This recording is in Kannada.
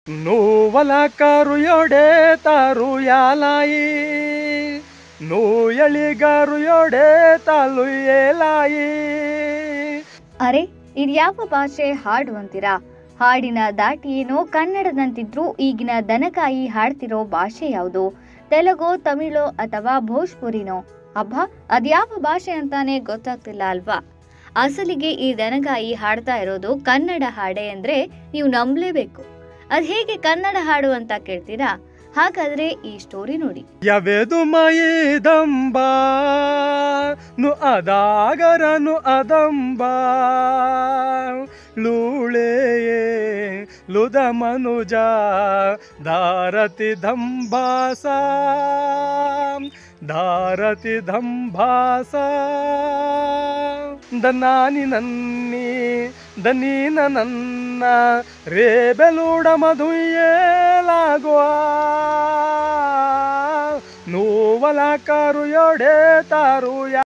ನೋವಲ ಕರುಯೊಡೆ ತಾರು ಯಾಲಾಯಿ ನೋಯಳಿಗಾರು ಯೋಡೆ ತಾಲು ಏಲಾಯಿ ಅರೆ ಇದ್ಯಾವ ಭಾಷೆ ಹಾಡು ಅಂತೀರಾ ಹಾಡಿನ ದಾಟಿ ಏನೋ ಕನ್ನಡದಂತಿದ್ರೂ ಈಗಿನ ದನಕಾಯಿ ಹಾಡ್ತಿರೋ ಭಾಷೆ ಯಾವುದು ತೆಲುಗು ತಮಿಳೋ ಅಥವಾ ಭೋಜ್ಪುರಿನೋ ಅಬ್ಬಾ ಅದ್ಯಾವ ಭಾಷೆ ಅಂತಾನೆ ಗೊತ್ತಾಗ್ತಿಲ್ಲ ಅಲ್ವಾ ಅಸಲಿಗೆ ಈ ದನಕಾಯಿ ಹಾಡ್ತಾ ಇರೋದು ಕನ್ನಡ ಹಾಡೆ ಅಂದ್ರೆ ನೀವು ನಂಬಲೇಬೇಕು ಅದ್ ಹೇಗೆ ಕನ್ನಡ ಹಾಡು ಅಂತ ಕೇಳ್ತೀರಾ ಹಾಗಾದ್ರೆ ಈ ಸ್ಟೋರಿ ನೋಡಿ ಯವೆದು ಮಯಿದಂಬ ನು ಅದಾಗರನು ಅದಂಬ ಲೂಳೆಯೇ ಲುದ ಮನುಜ ದಾರತಿ ದಂಬಾಸ ದಾರತಿ ದಂಬಾಸ ದನಾನಿ ನನ್ನಿ ದನೀನ ನನ್ನ ರೇಬೆಲೂಡ ಮಧುಯೇಲಾಗುವ ನೋವಲ ಕಾರು ಯೋಡೆ ತಾರು